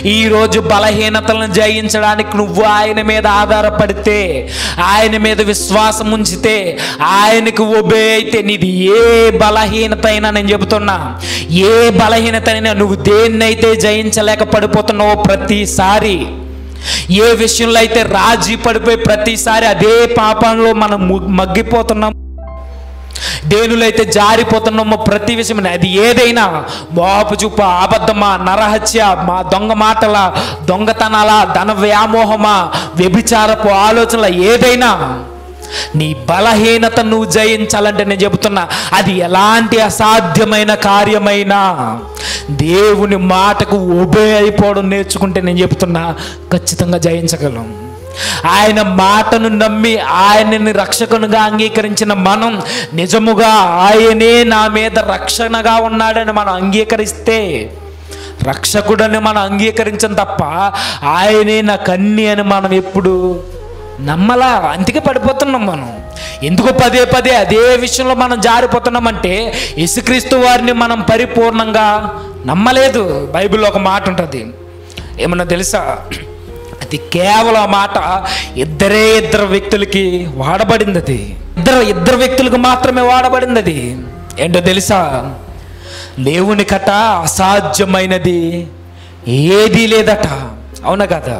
ఈరోజు బలహీనతలను జయించడానికి నువ్వు ఆయన మీద ఆధారపడితే ఆయన మీద విశ్వాసం ఉంచితే ఆయనకు ఒబే అయితే నీది ఏ బలహీనత అయినా నేను చెబుతున్నా ఏ బలహీనత అయినా నువ్వు దేన్నైతే జయించలేక పడిపోతున్నావో ప్రతిసారి ఏ విషయంలో అయితే రాజీ పడిపోయి ప్రతిసారి అదే పాపంలో మనం ము- మగ్గిపోతున్నాం దేనిలో అయితే జారిపోతున్నామో ప్రతి విషయం అది ఏదైనా మోహపు చూపు అబద్ధమా నరహత్య మా దొంగ మాటల దొంగతనాల ధన వ్యామోహమా వ్యభిచారపు ఆలోచనల ఏదైనా నీ బలహీనత నువ్వు జయించాలంటే నేను చెబుతున్నా అది ఎలాంటి అసాధ్యమైన కార్యమైనా దేవుని మాటకు ఒబే అయిపోవడం నేర్చుకుంటే నేను చెబుతున్నా ఖచ్చితంగా జయించగలం ఆయన మాటను నమ్మి ఆయనని రక్షకునిగా అంగీకరించిన మనం నిజముగా ఆయనే నా మీద రక్షణగా ఉన్నాడని మనం అంగీకరిస్తే రక్షకుడని మనం అంగీకరించం తప్ప ఆయనే నా కన్ని అని మనం ఎప్పుడు నమ్మలా అందుకే పడిపోతున్నాం మనం ఎందుకు పదే పదే అదే విషయంలో మనం జారిపోతున్నామంటే యేసుక్రీస్తు వారిని మనం పరిపూర్ణంగా నమ్మలేదు బైబిల్లో ఒక మాట ఉంటుంది ఏమన్నా తెలుసా అది కేవలం ఆ మాట ఇద్దరే ఇద్దరు వ్యక్తులకి వాడబడింది అది ఇద్దరు ఇద్దరు వ్యక్తులకు మాత్రమే వాడబడింది అది ఏంటో తెలుసా దేవుని కట అసాధ్యమైనది ఏదీ లేదట అవునా కదా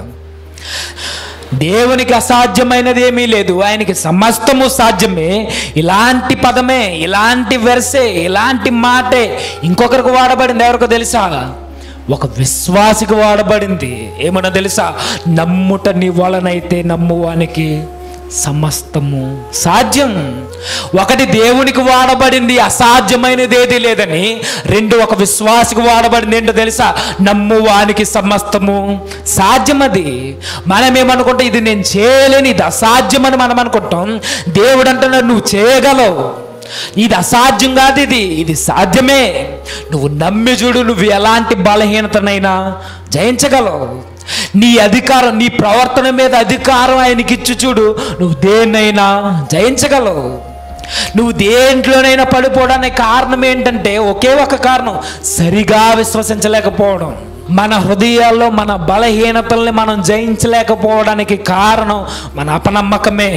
దేవునికి అసాధ్యమైనది ఏమీ లేదు ఆయనకి సమస్తము సాధ్యమే ఇలాంటి పదమే ఇలాంటి వెర్సే ఇలాంటి మాటే ఇంకొకరికి వాడబడింది ఎవరికో తెలుసా ఒక విశ్వాసికి వాడబడింది ఏమన్నా తెలుసా నమ్ముట నీ వలనైతే నమ్మువానికి సమస్తము సాధ్యం ఒకటి దేవునికి వాడబడింది అసాధ్యమైనది ఏది లేదని రెండు ఒక విశ్వాసికి వాడబడింది ఏంటో తెలుసా నమ్మువానికి సమస్తము సాధ్యమది మనం ఏమనుకుంటాం ఇది నేను చేయలేని ఇది అసాధ్యమని మనం అనుకుంటాం దేవుడు అంటున్నాడు నువ్వు చేయగలవు ఇది అసాధ్యం కాదు ఇది ఇది సాధ్యమే నువ్వు నమ్మి చూడు నువ్వు ఎలాంటి బలహీనతనైనా జయించగలవు నీ అధికారం నీ ప్రవర్తన మీద అధికారం ఆయనకి ఇచ్చి చూడు నువ్వు దేన్నైనా జయించగలవు నువ్వు దేంట్లోనైనా పడిపోవడానికి కారణం ఏంటంటే ఒకే ఒక కారణం సరిగా విశ్వసించలేకపోవడం మన హృదయాల్లో మన బలహీనతల్ని మనం జయించలేకపోవడానికి కారణం మన అపనమ్మకమే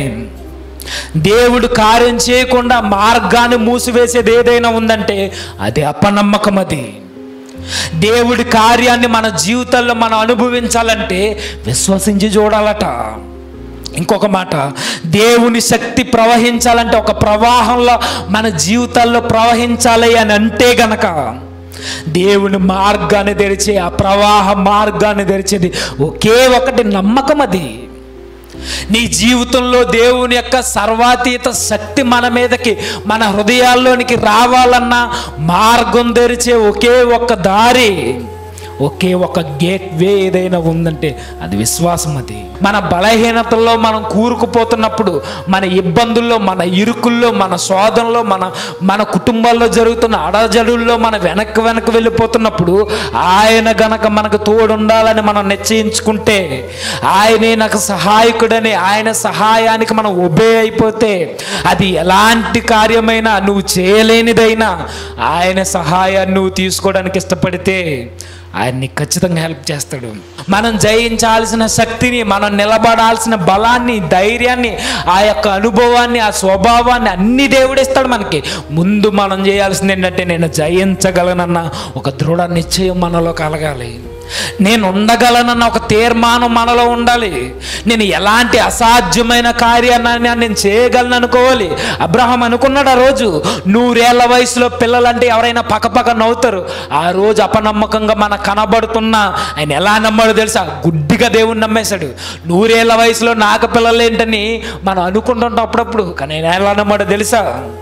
దేవుడు కార్యం చేయకుండా మార్గాన్ని మూసివేసేది ఏదైనా ఉందంటే అది అపనమ్మకం అది దేవుడి కార్యాన్ని మన జీవితంలో మనం అనుభవించాలంటే విశ్వసించి చూడాలట ఇంకొక మాట దేవుని శక్తి ప్రవహించాలంటే ఒక ప్రవాహంలో మన జీవితాల్లో ప్రవహించాలి అని అంటే గనక దేవుని మార్గాన్ని తెరిచే ఆ ప్రవాహ మార్గాన్ని తెరిచేది ఒకే ఒకటి నమ్మకం అది నీ జీవితంలో దేవుని యొక్క సర్వాతీత శక్తి మన మీదకి మన హృదయాల్లోనికి రావాలన్నా మార్గం తెరిచే ఒకే ఒక్క దారి ఒకే ఒక గేట్ వే ఏదైనా ఉందంటే అది విశ్వాసం అది మన బలహీనతల్లో మనం కూరుకుపోతున్నప్పుడు మన ఇబ్బందుల్లో మన ఇరుకుల్లో మన శోధనలో మన మన కుటుంబాల్లో జరుగుతున్న అడజడుల్లో మన వెనక్కి వెనక్కి వెళ్ళిపోతున్నప్పుడు ఆయన గనక మనకు తోడుండాలని మనం నిశ్చయించుకుంటే ఆయనే నాకు సహాయకుడని ఆయన సహాయానికి మనం ఒబే అయిపోతే అది ఎలాంటి కార్యమైనా నువ్వు చేయలేనిదైనా ఆయన సహాయాన్ని నువ్వు తీసుకోవడానికి ఇష్టపడితే ఆయన్ని ఖచ్చితంగా హెల్ప్ చేస్తాడు మనం జయించాల్సిన శక్తిని మనం నిలబడాల్సిన బలాన్ని ధైర్యాన్ని ఆ యొక్క అనుభవాన్ని ఆ స్వభావాన్ని అన్ని దేవుడిస్తాడు మనకి ముందు మనం చేయాల్సింది ఏంటంటే నేను జయించగలనన్న ఒక దృఢ నిశ్చయం మనలో కలగాలి నేను ఉండగలనన్న ఒక తీర్మానం మనలో ఉండాలి నేను ఎలాంటి అసాధ్యమైన కార్యాన్ని నేను చేయగలను అనుకోవాలి అబ్రహం అనుకున్నాడు ఆ రోజు నూరేళ్ల వయసులో పిల్లలంటే ఎవరైనా పక్కపక్క నవ్వుతారు ఆ రోజు అపనమ్మకంగా మనకు కనబడుతున్నా ఆయన ఎలా నమ్మాడు తెలుసా గుడ్డిగా దేవుణ్ణి నమ్మేశాడు నూరేళ్ల వయసులో నాకు పిల్లలు ఏంటని మనం అనుకుంటుంటాం అప్పుడప్పుడు కానీ ఆయన ఎలా నమ్మాడో తెలుసా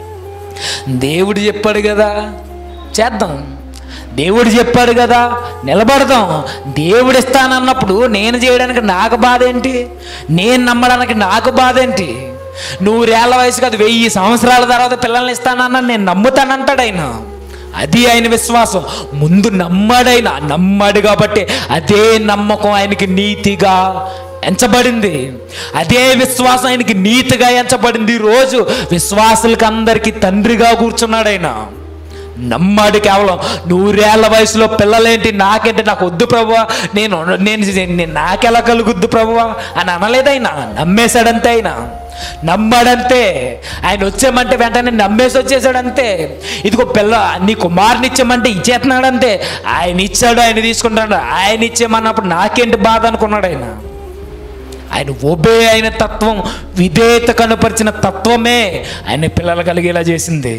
దేవుడు చెప్పాడు కదా చేద్దాం దేవుడు చెప్పాడు కదా నిలబడదాం దేవుడు ఇస్తానన్నప్పుడు నేను చేయడానికి నాకు బాధ ఏంటి నేను నమ్మడానికి నాకు బాధ ఏంటి నూరేళ్ల వయసు కాదు వెయ్యి సంవత్సరాల తర్వాత పిల్లల్ని ఇస్తానన్నా నేను నమ్ముతానంటాడు ఆయన అది ఆయన విశ్వాసం ముందు నమ్మాడైనా నమ్మాడు కాబట్టి అదే నమ్మకం ఆయనకి నీతిగా ఎంచబడింది అదే విశ్వాసం ఆయనకి నీతిగా ఎంచబడింది ఈ రోజు విశ్వాసులకి అందరికీ తండ్రిగా కూర్చున్నాడు ఆయన నమ్మాడు కేవలం నూరేళ్ల వయసులో పిల్లలేంటి నాకేంటి నాకు వద్దు ప్రభువా నేను నేను నేను నాకెలా కలుగుద్దు ప్రభువా అని అనలేదైనా నమ్మేశాడంతే ఆయన నమ్మాడంతే ఆయన వచ్చామంటే వెంటనే నమ్మేసి వచ్చేసాడంతే ఇదిగో పిల్ల నీ కుమారుని ఇచ్చామంటే ఇచ్చేస్తున్నాడంతే ఆయన ఇచ్చాడు ఆయన తీసుకుంటాడు ఆయన ఇచ్చేమన్నప్పుడు నాకేంటి బాధ అనుకున్నాడు ఆయన ఆయన ఒబే అయిన తత్వం విధేయత కనపరిచిన తత్వమే ఆయన పిల్లలు కలిగేలా చేసింది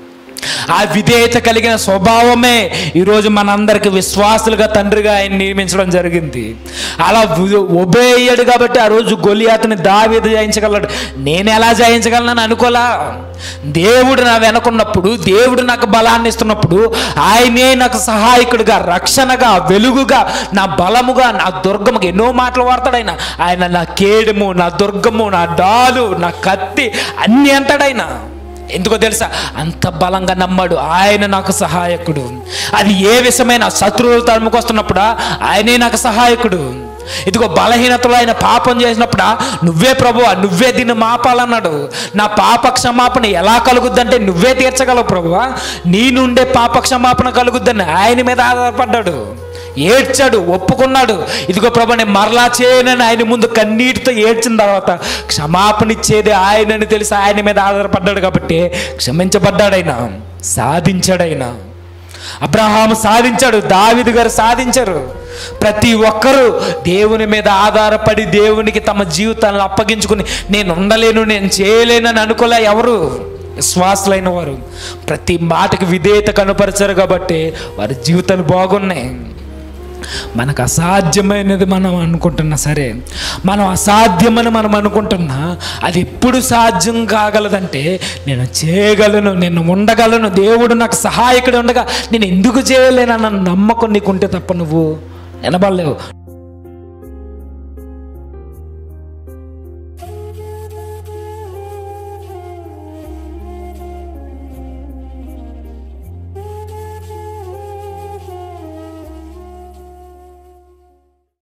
ఆ విధేయత కలిగిన స్వభావమే ఈరోజు మనందరికి విశ్వాసులుగా తండ్రిగా ఆయన నియమించడం జరిగింది అలా ఒబే అయ్యాడు కాబట్టి ఆ రోజు గొలియాతని దావీదు జయించగలడు నేను ఎలా జయించగలను అనుకోలా దేవుడు నా వెనకున్నప్పుడు దేవుడు నాకు బలాన్ని ఇస్తున్నప్పుడు ఆయనే నాకు సహాయకుడిగా రక్షణగా వెలుగుగా నా బలముగా నా దుర్గముగా ఎన్నో మాటలు వాడతాడు ఆయన ఆయన నా కేడము నా దుర్గము నా డాలు నా కత్తి అన్నీ అంటాడు ఆయన ఎందుకో తెలుసా అంత బలంగా నమ్మాడు ఆయన నాకు సహాయకుడు అది ఏ విషయమైన శత్రువులు తరుముకొస్తున్నప్పుడా ఆయనే నాకు సహాయకుడు ఇదిగో బలహీనతలో ఆయన పాపం చేసినప్పుడా నువ్వే ప్రభువా నువ్వే దీన్ని మాపాలన్నాడు నా పాప క్షమాపణ ఎలా కలుగుద్దంటే నువ్వే తీర్చగలవు ప్రభువా నీ నుండే పాప క్షమాపణ కలుగుద్దని ఆయన మీద ఆధారపడ్డాడు ఏడ్చాడు ఒప్పుకున్నాడు ఇదిగో ప్రభు నేను మరలా చేయనని ఆయన ముందు కన్నీటితో ఏడ్చిన తర్వాత క్షమాపణ ఇచ్చేది ఆయనని తెలిసి ఆయన మీద ఆధారపడ్డాడు కాబట్టి క్షమించబడ్డాడు ఆయన సాధించాడు ఆయన అబ్రహాం సాధించాడు దావిదు గారు సాధించారు ప్రతి ఒక్కరూ దేవుని మీద ఆధారపడి దేవునికి తమ జీవితాలను అప్పగించుకుని నేను ఉండలేను నేను చేయలేనని అనుకోలే ఎవరు విశ్వాసులైన వారు ప్రతి మాటకి విధేయత కనపరిచారు కాబట్టి వారి జీవితాలు బాగున్నాయి మనకు అసాధ్యమైనది మనం అనుకుంటున్నా సరే మనం అసాధ్యమని మనం అనుకుంటున్నా అది ఎప్పుడు సాధ్యం కాగలదంటే నేను చేయగలను నేను ఉండగలను దేవుడు నాకు సహాయకుడు ఉండగా నేను ఎందుకు చేయలేనన్న నమ్మకం నీకుంటే తప్ప నువ్వు నిలబడలేవు